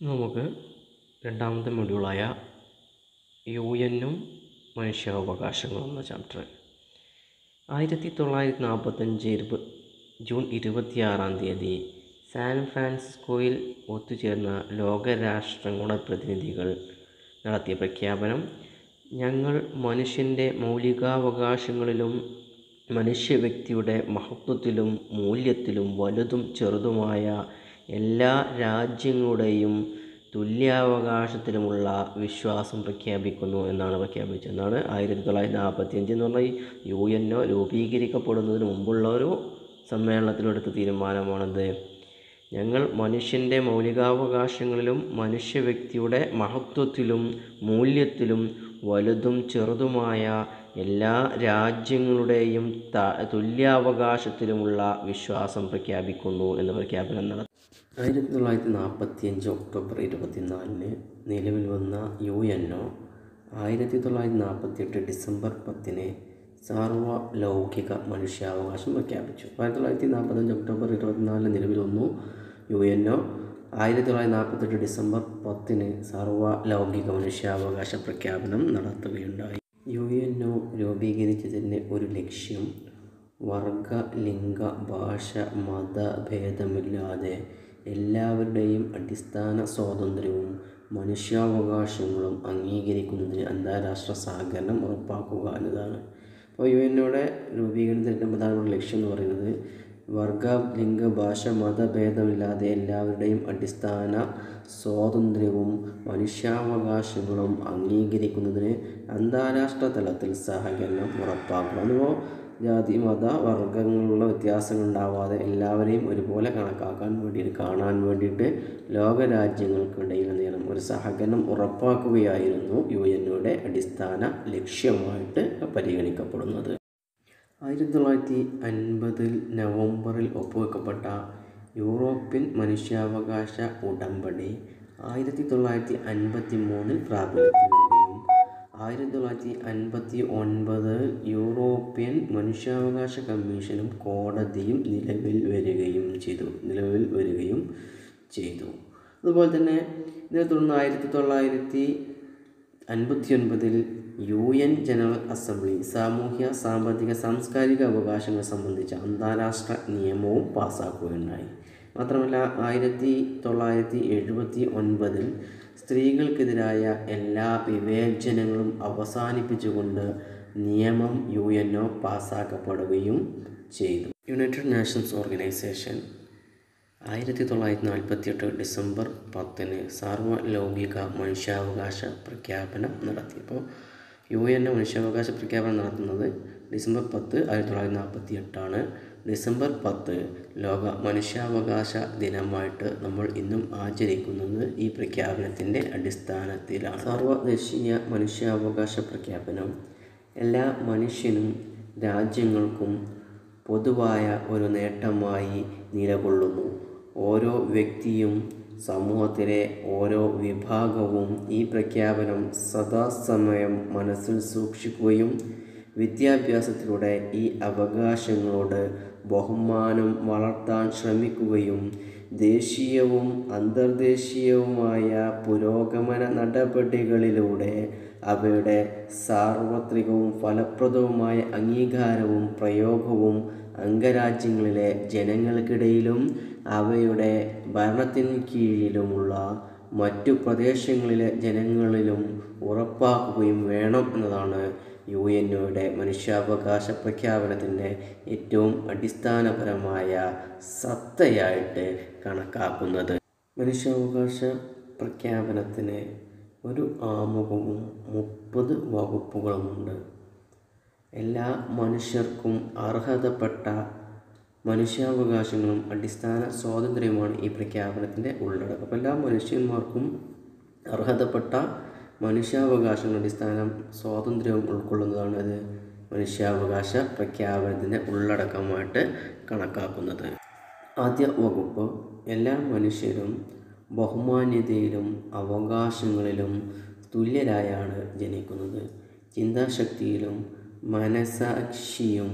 നമുക്ക് രണ്ടാമത്തെ മൊഡ്യൂളായ യു എന്നും മനുഷ്യാവകാശങ്ങളും എന്ന ചാപ്റ്റർ ആയിരത്തി തൊള്ളായിരത്തി നാൽപ്പത്തഞ്ച് ഇരുപ ജൂൺ ഇരുപത്തിയാറാം തീയതി സാൻ ഫ്രാൻസിസ്കോയിൽ ഒത്തുചേർന്ന ലോകരാഷ്ട്രങ്ങളുടെ പ്രതിനിധികൾ നടത്തിയ പ്രഖ്യാപനം ഞങ്ങൾ മനുഷ്യൻ്റെ മൗലികാവകാശങ്ങളിലും മനുഷ്യ വ്യക്തിയുടെ മഹത്വത്തിലും മൂല്യത്തിലും വലുതും ചെറുതുമായ എല്ലാ രാജ്യങ്ങളുടെയും തുല്യാവകാശത്തിലുമുള്ള വിശ്വാസം പ്രഖ്യാപിക്കുന്നു എന്നാണ് പ്രഖ്യാപിച്ചത് എന്നാണ് ആയിരത്തി തൊള്ളായിരത്തി നാൽപ്പത്തി അഞ്ച് എന്ന് പറഞ്ഞാൽ യു എൻ ഒ രൂപീകരിക്കപ്പെടുന്നതിന് മുമ്പുള്ള ഒരു സമ്മേളനത്തിലെടുത്ത തീരുമാനമാണത് ഞങ്ങൾ മനുഷ്യൻ്റെ മൗലികാവകാശങ്ങളിലും മനുഷ്യ വ്യക്തിയുടെ മഹത്വത്തിലും മൂല്യത്തിലും വലുതും ചെറുതുമായ എല്ലാ രാജ്യങ്ങളുടെയും ത തുല്യാവകാശത്തിലുമുള്ള വിശ്വാസം പ്രഖ്യാപിക്കുന്നു എന്ന പ്രഖ്യാപനം നടത്തി ആയിരത്തി തൊള്ളായിരത്തി നാൽപ്പത്തി അഞ്ച് ഒക്ടോബർ ഇരുപത്തിനാലിന് നിലവിൽ വന്ന യു എൻ ഒ ആയിരത്തി തൊള്ളായിരത്തി നാൽപ്പത്തി എട്ട് ഡിസംബർ പത്തിന് സാർവലൗകിക മനുഷ്യാവകാശം പ്രഖ്യാപിച്ചു ആയിരത്തി തൊള്ളായിരത്തി നാൽപ്പത്തഞ്ച് ഒക്ടോബർ ഇരുപത്തിനാലിന് നിലവിൽ വന്നു യു എൻ ഒ ആയിരത്തി തൊള്ളായിരത്തി നാൽപ്പത്തെട്ട് ഡിസംബർ പത്തിന് സാർവലൗകിക മനുഷ്യാവകാശ പ്രഖ്യാപനം നടത്തുകയുണ്ടായി യു എൻ ഒ രൂപീകരിച്ചതിൻ്റെ ഒരു ലക്ഷ്യം വർഗ ലിംഗ ഭാഷ മത ഭേദമില്ലാതെ എല്ലാവരുടെയും അടിസ്ഥാന സ്വാതന്ത്ര്യവും മനുഷ്യാവകാശങ്ങളും അംഗീകരിക്കുന്നതിന് അന്താരാഷ്ട്ര സഹകരണം ഉറപ്പാക്കുക എന്നതാണ് അപ്പോൾ യു എന്നോടെ രൂപീകരണത്തിൻ്റെ പ്രധാനപ്പെട്ട ലക്ഷ്യം എന്ന് പറയുന്നത് വർഗ ലിംഗ ഭാഷ മതഭേദമില്ലാതെ എല്ലാവരുടെയും അടിസ്ഥാന സ്വാതന്ത്ര്യവും മനുഷ്യാവകാശങ്ങളും അംഗീകരിക്കുന്നതിന് അന്താരാഷ്ട്ര തലത്തിൽ സഹകരണം ഉറപ്പാക്കണം അപ്പോൾ ജാതി മത വർഗങ്ങളുള്ള വ്യത്യാസങ്ങൾ ഉണ്ടാവാതെ എല്ലാവരെയും ഒരുപോലെ കണക്കാക്കാൻ വേണ്ടിയിട്ട് കാണാൻ വേണ്ടിയിട്ട് ലോകരാജ്യങ്ങൾക്കിടയിൽ എന്ത് ചെയ്യണം ഒരു സഹകരണം ഉറപ്പാക്കുകയായിരുന്നു യു എന്നയുടെ അടിസ്ഥാന ലക്ഷ്യമായിട്ട് പരിഗണിക്കപ്പെടുന്നത് ആയിരത്തി തൊള്ളായിരത്തി അൻപതിൽ നവംബറിൽ ഒപ്പുവെക്കപ്പെട്ട യൂറോപ്യൻ മനുഷ്യാവകാശ ഉടമ്പടി ആയിരത്തി തൊള്ളായിരത്തി അൻപത്തി മൂന്നിൽ പ്രാബല്യത്തിൽ വരികയും ആയിരത്തി തൊള്ളായിരത്തി അൻപത്തി ഒൻപത് യൂറോപ്യൻ മനുഷ്യാവകാശ കമ്മീഷനും കോടതിയും നിലവിൽ വരികയും ചെയ്തു നിലവിൽ വരികയും ചെയ്തു അതുപോലെ തന്നെ ഇതിനെ തുടർന്ന് ആയിരത്തി തൊള്ളായിരത്തി അൻപത്തി ഒൻപതിൽ യു എൻ ജനറൽ അസംബ്ലി സാമൂഹ്യ സാമ്പത്തിക സാംസ്കാരിക അവകാശങ്ങൾ സംബന്ധിച്ച അന്താരാഷ്ട്ര നിയമവും പാസ്സാക്കുകയുണ്ടായി മാത്രമല്ല ആയിരത്തി തൊള്ളായിരത്തി എഴുപത്തി ഒൻപതിൽ സ്ത്രീകൾക്കെതിരായ എല്ലാ വിവേചനങ്ങളും അവസാനിപ്പിച്ചുകൊണ്ട് നിയമം യു എൻ ഒ പാസ്സാക്കപ്പെടുകയും ചെയ്തു യുണൈറ്റഡ് നാഷൻസ് ഓർഗനൈസേഷൻ ആയിരത്തി തൊള്ളായിരത്തി നാൽപ്പത്തി എട്ട് ഡിസംബർ പത്തിന് സാർവലൗകിക മനുഷ്യാവകാശ പ്രഖ്യാപനം നടത്തി അപ്പോൾ യു എൻ മനുഷ്യാവകാശ പ്രഖ്യാപനം നടത്തുന്നത് ഡിസംബർ പത്ത് ആയിരത്തി തൊള്ളായിരത്തി നാൽപ്പത്തി എട്ടാണ് ഡിസംബർ പത്ത് ലോക മനുഷ്യാവകാശ ദിനമായിട്ട് നമ്മൾ ഇന്നും ആചരിക്കുന്നത് ഈ പ്രഖ്യാപനത്തിൻ്റെ അടിസ്ഥാനത്തിലാണ് സർവദേശീയ മനുഷ്യാവകാശ പ്രഖ്യാപനം എല്ലാ മനുഷ്യനും രാജ്യങ്ങൾക്കും പൊതുവായ ഒരു നേട്ടമായി നിലകൊള്ളുന്നു ഓരോ വ്യക്തിയും സമൂഹത്തിലെ ഓരോ വിഭാഗവും ഈ പ്രഖ്യാപനം സദാസമയം മനസ്സിൽ സൂക്ഷിക്കുകയും വിദ്യാഭ്യാസത്തിലൂടെ ഈ അവകാശങ്ങളോട് ബഹുമാനം വളർത്താൻ ശ്രമിക്കുകയും ദേശീയവും അന്തർദേശീയവുമായ പുരോഗമന നടപടികളിലൂടെ അവയുടെ സാർവത്രികവും ഫലപ്രദവുമായ അംഗീകാരവും പ്രയോഗവും അംഗരാജ്യങ്ങളിലെ ജനങ്ങൾക്കിടയിലും അവയുടെ ഭരണത്തിന് കീഴിലുമുള്ള മറ്റു പ്രദേശങ്ങളിലെ ജനങ്ങളിലും ഉറപ്പാക്കുകയും വേണം എന്നതാണ് യു എൻ ഒയുടെ മനുഷ്യാവകാശ പ്രഖ്യാപനത്തിൻ്റെ ഏറ്റവും അടിസ്ഥാനപരമായ സത്തയായിട്ട് കണക്കാക്കുന്നത് മനുഷ്യാവകാശ പ്രഖ്യാപനത്തിന് ഒരു ആമുഖവും മുപ്പത് വകുപ്പുകളുമുണ്ട് എല്ലാ മനുഷ്യർക്കും അർഹതപ്പെട്ട മനുഷ്യാവകാശങ്ങളും അടിസ്ഥാന സ്വാതന്ത്ര്യവുമാണ് ഈ പ്രഖ്യാപനത്തിൻ്റെ ഉള്ളടക്കം അപ്പോൾ എല്ലാ മനുഷ്യന്മാർക്കും അർഹതപ്പെട്ട മനുഷ്യാവകാശങ്ങളുടെ അടിസ്ഥാനം സ്വാതന്ത്ര്യവും ഉൾക്കൊള്ളുന്നതാണ് അത് മനുഷ്യാവകാശ പ്രഖ്യാപനത്തിൻ്റെ ഉള്ളടക്കമായിട്ട് കണക്കാക്കുന്നത് ആദ്യ വകുപ്പ് എല്ലാ മനുഷ്യരും ബഹുമാന്യതയിലും അവകാശങ്ങളിലും തുല്യരായാണ് ജനിക്കുന്നത് ചിന്താശക്തിയിലും മനസാക്ഷിയും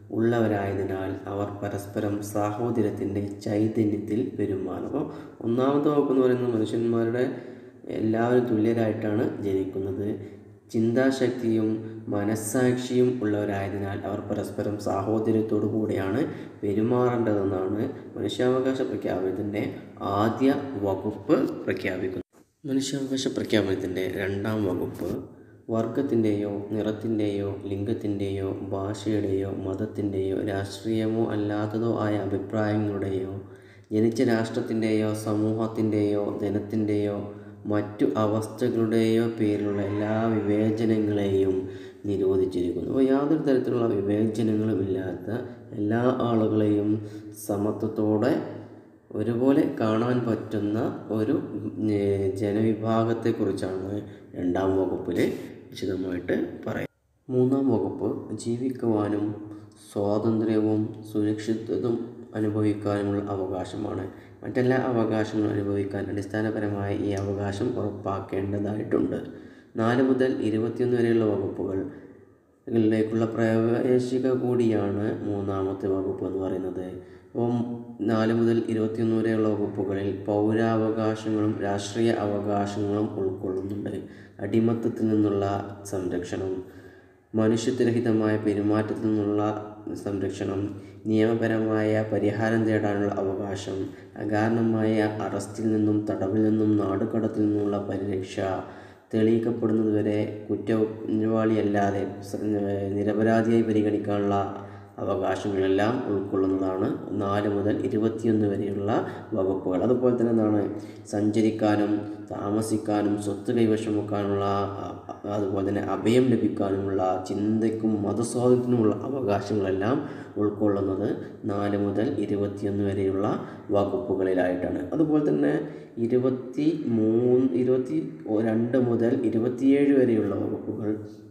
ഉള്ളവരായതിനാൽ അവർ പരസ്പരം സാഹോദര്യത്തിൻ്റെ ചൈതന്യത്തിൽ പെരുമാറും അപ്പോൾ ഒന്നാമത്തെ വകുപ്പ് എന്ന് പറയുന്നത് മനുഷ്യന്മാരുടെ എല്ലാവരും തുല്യരായിട്ടാണ് ജനിക്കുന്നത് ചിന്താശക്തിയും മനസ്സാക്ഷിയും ഉള്ളവരായതിനാൽ അവർ പരസ്പരം സാഹോദര്യത്തോടു കൂടിയാണ് പെരുമാറേണ്ടതെന്നാണ് മനുഷ്യാവകാശ പ്രഖ്യാപനത്തിൻ്റെ ആദ്യ വകുപ്പ് പ്രഖ്യാപിക്കുന്നത് മനുഷ്യാവകാശ പ്രഖ്യാപനത്തിൻ്റെ രണ്ടാം വകുപ്പ് വർഗത്തിൻ്റെയോ നിറത്തിൻ്റെയോ ലിംഗത്തിൻ്റെയോ ഭാഷയുടെയോ മതത്തിൻ്റെയോ രാഷ്ട്രീയമോ അല്ലാത്തതോ ആയ അഭിപ്രായങ്ങളുടെയോ ജനിച്ച രാഷ്ട്രത്തിൻ്റെയോ സമൂഹത്തിൻ്റെയോ ജനത്തിൻ്റെയോ മറ്റു അവസ്ഥകളുടെയോ പേരിലുള്ള എല്ലാ വിവേചനങ്ങളെയും നിരോധിച്ചിരിക്കുന്നു അപ്പോൾ യാതൊരു തരത്തിലുള്ള വിവേചനങ്ങളും ഇല്ലാത്ത എല്ലാ ആളുകളെയും സമത്വത്തോടെ ഒരുപോലെ കാണാൻ പറ്റുന്ന ഒരു ഏർ, ജനവിഭാഗത്തെക്കുറിച്ചാണ് രണ്ടാം വകുപ്പിൽ വിശദമായിട്ട് പറയുന്നത് മൂന്നാം വകുപ്പ് ജീവിക്കുവാനും സ്വാതന്ത്ര്യവും സുരക്ഷിതത്വം അനുഭവിക്കാനുമുള്ള അവകാശമാണ് മറ്റെല്ലാ അവകാശങ്ങളും അനുഭവിക്കാൻ അടിസ്ഥാനപരമായി ഈ അവകാശം ഉറപ്പാക്കേണ്ടതായിട്ടുണ്ട് നാല് മുതൽ ഇരുപത്തിയൊന്ന് വരെയുള്ള വകുപ്പുകൾ ിലേക്കുള്ള പ്രവേശിക കൂടിയാണ് മൂന്നാമത്തെ വകുപ്പ് എന്ന് പറയുന്നത് അപ്പം നാല് മുതൽ ഇരുപത്തിയൊന്ന് വരെയുള്ള വകുപ്പുകളിൽ പൗരാവകാശങ്ങളും രാഷ്ട്രീയ അവകാശങ്ങളും ഉൾക്കൊള്ളുന്നുണ്ട് അടിമത്തത്തിൽ നിന്നുള്ള സംരക്ഷണം മനുഷ്യത്വരഹിതമായ പെരുമാറ്റത്തിൽ നിന്നുള്ള സംരക്ഷണം നിയമപരമായ പരിഹാരം തേടാനുള്ള അവകാശം അകാരണമായ അറസ്റ്റിൽ നിന്നും തടവിൽ നിന്നും നാടുകടത്തിൽ നിന്നുള്ള പരിരക്ഷ തെളിയിക്കപ്പെടുന്നതുവരെ കുറ്റവാളിയല്ലാതെ സ- നിരപരാധിയായി പരിഗണിക്കാനുള്ള അവകാശങ്ങളെല്ലാം ഉൾക്കൊള്ളുന്നതാണ് നാല് മുതൽ ഇരുപത്തിയൊന്ന് വരെയുള്ള വകുപ്പുകൾ അതുപോലെ തന്നെ എന്താണ് സഞ്ചരിക്കാനും താമസിക്കാനും സ്വത്ത് കൈവശം വെക്കാനുള്ള അ- അ- അതുപോലെ തന്നെ അഭയം ലഭിക്കാനുമുള്ള ചിന്തയ്ക്കും മതസ്വാതന്ത്ര്യത്തിനുമുള്ള അവകാശങ്ങളെല്ലാം ഉൾക്കൊള്ളുന്നത് നാല് മുതൽ ഇരുപത്തിയൊന്ന് വരെയുള്ള വകുപ്പുകളിലായിട്ടാണ് അതുപോലെ തന്നെ ഇരുപത്തി മൂന്ന് ഇരുപത്തി രണ്ട് മുതൽ ഇരുപത്തിയേഴ് വരെയുള്ള വകുപ്പുകൾ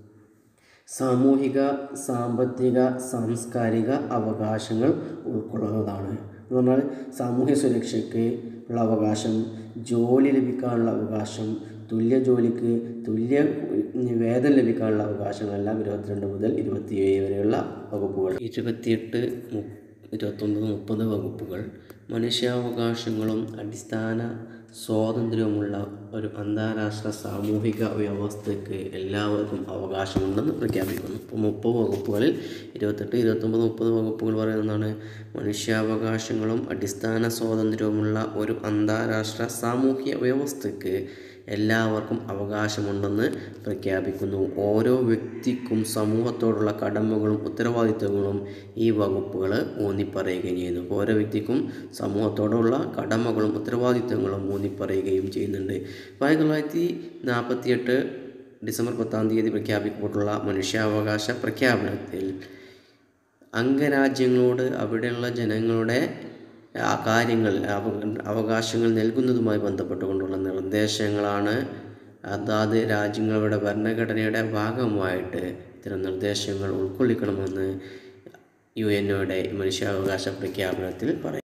സാമൂഹിക സാമ്പത്തിക സാംസ്കാരിക അവകാശങ്ങൾ ഉൾക്കൊള്ളുന്നതാണ് എന്ന് പറഞ്ഞാൽ സാമൂഹ്യ സുരക്ഷയ്ക്ക് ഉള്ള അവകാശം ജോലി ലഭിക്കാനുള്ള അവകാശം തുല്യ ജോലിക്ക് തുല്യ വേതനം ലഭിക്കാനുള്ള അവകാശങ്ങളെല്ലാം ഇരുപത്തിരണ്ട് മുതൽ ഇരുപത്തിയേഴ് വരെയുള്ള വകുപ്പുകൾ ഇരുപത്തിയെട്ട് മു- ഇരുപത്തൊമ്പത് മുപ്പത് വകുപ്പുകൾ മനുഷ്യാവകാശങ്ങളും അടിസ്ഥാന സ്വാതന്ത്ര്യവുമുള്ള ഒരു അന്താരാഷ്ട്ര സാമൂഹിക വ്യവസ്ഥയ്ക്ക് എല്ലാവർക്കും അവകാശമുണ്ടെന്ന് പ്രഖ്യാപിക്കുന്നു ഇപ്പോൾ മുപ്പത് വകുപ്പുകളിൽ ഇരുപത്തെട്ട് ഇരുപത്തൊമ്പത് മുപ്പത് വകുപ്പുകൾ പറയുന്നതാണ് മനുഷ്യാവകാശങ്ങളും അടിസ്ഥാന സ്വാതന്ത്ര്യവുമുള്ള ഒരു അന്താരാഷ്ട്ര സാമൂഹ്യ വ്യവസ്ഥയ്ക്ക് എല്ലാവർക്കും അവകാശമുണ്ടെന്ന് പ്രഖ്യാപിക്കുന്നു ഓരോ വ്യക്തിക്കും സമൂഹത്തോടുള്ള കടമകളും ഉത്തരവാദിത്തങ്ങളും ഈ വകുപ്പുകൾ ഊന്നിപ്പറയുകയും ചെയ്യുന്നു അപ്പോൾ ഓരോ വ്യക്തിക്കും സമൂഹത്തോടുള്ള കടമകളും ഉത്തരവാദിത്തങ്ങളും ഊന്നിപ്പറയുകയും ചെയ്യുന്നുണ്ട് അപ്പോൾ ആയിരത്തി തൊള്ളായിരത്തി നാൽപ്പത്തിയെട്ട് ഡിസംബർ പത്താം തീയതി പ്രഖ്യാപിക്കപ്പെട്ടുള്ള മനുഷ്യാവകാശ പ്രഖ്യാപനത്തിൽ അംഗരാജ്യങ്ങളോട് അവിടെയുള്ള ജനങ്ങളുടെ ആ കാര്യങ്ങൾ അവ- അവകാശങ്ങൾ നൽകുന്നതുമായി ബന്ധപ്പെട്ടുകൊണ്ടുള്ള നിർദ്ദേശങ്ങളാണ് അതാത് രാജ്യങ്ങളുടെ ഭരണഘടനയുടെ ഭാഗമായിട്ട് ഇത്തരം നിർദ്ദേശങ്ങൾ ഉൾക്കൊള്ളിക്കണമെന്ന് യു എൻ ഒയുടെ മനുഷ്യാവകാശ പ്രഖ്യാപനത്തിൽ പറയും